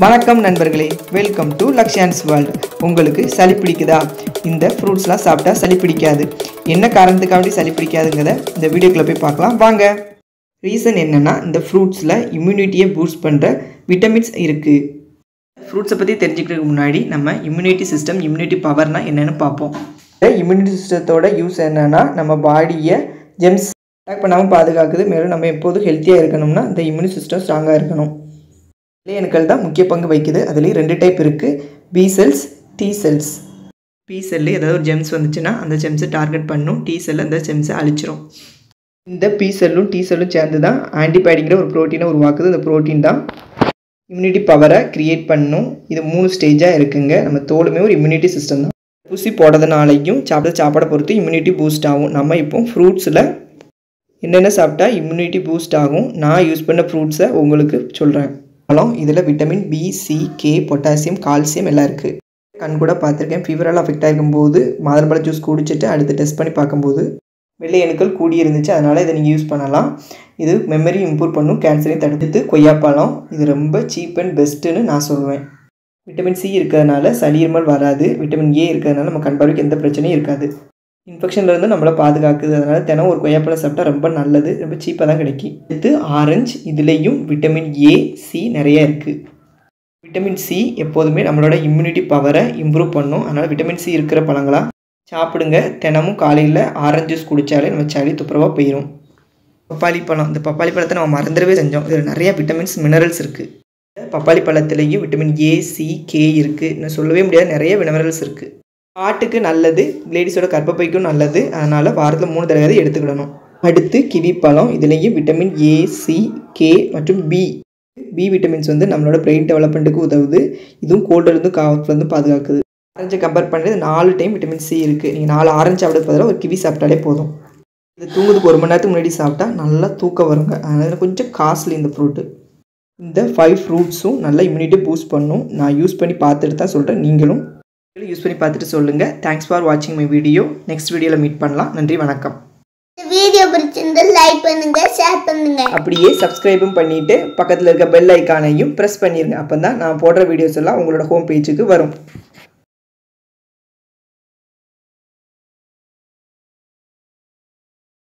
வணக்கம் நண்பர்களே welcome to லக்ஷான்ஸ் world உங்களுக்கு சளி பிடிக்குதா இந்த ஃப்ரூட்ஸ்லாம் சாப்பிட்டா சளி பிடிக்காது என்ன காரணத்துக்காக சளி பிடிக்காதுங்கிறத இந்த வீடியோக்குள்ளே போய் பார்க்கலாம் வாங்க ரீசன் என்னென்னா இந்த ஃப்ரூட்ஸில் இம்யூனிட்டியை பூஸ்ட் பண்ணுற விட்டமின்ஸ் இருக்குது ஃப்ரூட்ஸை பற்றி தெரிஞ்சுக்கிறதுக்கு முன்னாடி நம்ம இம்யூனிட்டி சிஸ்டம் இம்யூனிட்டி பவர்னால் என்னென்னு பார்ப்போம் இம்யூனிட்டி சிஸ்டத்தோட யூஸ் என்னென்னா நம்ம பாடியை ஜெம்ஸ் அட்டாக் பண்ணாமல் பாதுகாக்குது மேலும் நம்ம எப்போதும் ஹெல்த்தியாக இருக்கணும்னா இந்த இம்யூனி சிஸ்டம் ஸ்ட்ராங்காக இருக்கணும் இலையணுக்கள் தான் முக்கிய பங்கு வகிக்குது அதுலேயும் ரெண்டு டைப் இருக்குது B cells T cells B cell ஏதாவது ஒரு ஜெம்ஸ் வந்துச்சுன்னா அந்த ஜெம்ஸை டார்கெட் பண்ணும் டி செல் அந்த ஜெம்ஸை அழிச்சிரும் இந்த பி செல்லும் டி செல்லும் சேர்ந்து தான் ஆன்டிபயோட்டிக்கிற ஒரு ப்ரோட்டீனை உருவாக்குது இந்த ப்ரோட்டீன் தான் இம்யூனிட்டி பவரை க்ரியேட் பண்ணும் இது மூணு ஸ்டேஜாக இருக்குங்க நம்ம தோலுமே ஒரு இம்யூனிட்டி சிஸ்டம் தான் ஊசி போடுறதுனாலையும் சாப்பிட சாப்பாடை பொறுத்து இம்யூனிட்டி பூஸ்ட் ஆகும் நம்ம இப்போ ஃப்ரூட்ஸில் என்னென்ன சாப்பிட்டா இம்யூனிட்டி பூஸ்ட் ஆகும் நான் யூஸ் பண்ண ஃப்ரூட்ஸை உங்களுக்கு சொல்கிறேன் பழம் இதில் vitamin B C K potassium calcium எல்லாம் இருக்குது கண் கூட பார்த்துருக்கேன் ஃபீவரால் அஃபெக்ட் ஆகிருக்கும்போது மாதுளம்பழ ஜூஸ் குடிச்சிட்டு அடுத்து டெஸ்ட் பண்ணி பார்க்கும்போது வெள்ளை அணுக்கள் கூடி இருந்துச்சு அதனால் இதை நீங்கள் யூஸ் பண்ணலாம் இது மெமரி இம்ப்ரூவ் பண்ணும் கேன்சரையும் தடுத்து கொய்யாப்பழம் இது ரொம்ப சீப் அண்ட் பெஸ்ட்டுன்னு நான் சொல்லுவேன் விட்டமின் சி இருக்கிறதுனால சளி இருமல் வராது விட்டமின் ஏ இருக்கிறதுனால நம்ம கண் பார்வைக்கு எந்த பிரச்சனையும் இருக்காது இன்ஃபெக்ஷன்லேருந்து நம்மளை பாதுகாக்குது அதனால் தினம் ஒரு கொய்யாப்பழம் சாப்பிட்டா ரொம்ப நல்லது ரொம்ப சீப்பாக தான் கிடைக்கும் அடுத்து ஆரஞ்சு இதுலேயும் விட்டமின் ஏ சி நிறைய இருக்குது விட்டமின் சி எப்போதுமே நம்மளோட இம்யூனிட்டி பவரை இம்ப்ரூவ் பண்ணும் அதனால் விட்டமின் சி இருக்கிற பழங்களாக சாப்பிடுங்க தினமும் காலையில் ஆரஞ்சு ஜூஸ் குடித்தாலே நம்ம சளி துப்புரவாக போயிடும் பப்பாளி பழம் இந்த பப்பாளி பழத்தை நம்ம மறந்துடவே செஞ்சோம் இதில் நிறைய விட்டமின்ஸ் மினரல்ஸ் இருக்குது பப்பாளி பழத்துலேயும் விட்டமின் ஏ சி கே இருக்குது இன்னும் சொல்லவே முடியாத நிறைய மினரல்ஸ் இருக்குது ஹார்ட்டுக்கு நல்லது லேடிஸோட கர்ப்பப்பைக்கும் நல்லது அதனால் வாரத்தில் மூணு தடவை எடுத்துக்கிடணும் அடுத்து கிவி பழம் இதுலேயும் விட்டமின் ஏ சி கே மற்றும் பி பி விட்டமின்ஸ் வந்து நம்மளோட பிரெயின் டெவலப்மெண்ட்டுக்கு உதவுது இதுவும் கோல்டுலேருந்து காவத்துலேருந்து பாதுகாக்குது ஆரஞ்சை கம்பேர் பண்ணுறது நாலு டைம் விட்டமின் சி இருக்குது நீங்கள் நாலு ஆரஞ்சு சாப்பிட பதிலாக ஒரு கிவி சாப்பிட்டாலே போதும் இது தூங்குறதுக்கு ஒரு மணி நேரத்துக்கு முன்னாடி சாப்பிட்டா நல்லா தூக்கம் வருங்க அதனால் கொஞ்சம் காஸ்ட்லி இந்த ஃப்ரூட்டு இந்த ஃபைவ் ஃப்ரூட்ஸும் நல்லா இம்யூனிட்டி பூஸ்ட் பண்ணும் நான் யூஸ் பண்ணி பார்த்துட்டு தான் சொல்கிறேன் நீங்களும் யூஸ் பண்ணி பார்த்துட்டு சொல்லுங்கள் தேங்க்ஸ் ஃபார் வாட்சிங் மை வீடியோ நெக்ஸ்ட் வீடியோவில் மீட் பண்ணலாம் நன்றி வணக்கம் இந்த வீடியோ பிடிச்சிருந்தா லைக் பண்ணுங்க ஷேர் பண்ணுங்க அப்படியே சப்ஸ்கிரைபும் பண்ணிவிட்டு பக்கத்தில் இருக்க பெல் ஐக்கானையும் ப்ரெஸ் பண்ணிடுங்க அப்போ தான் நான் போடுற வீடியோஸ் எல்லாம் உங்களோட ஹோம் பேஜுக்கு வரும்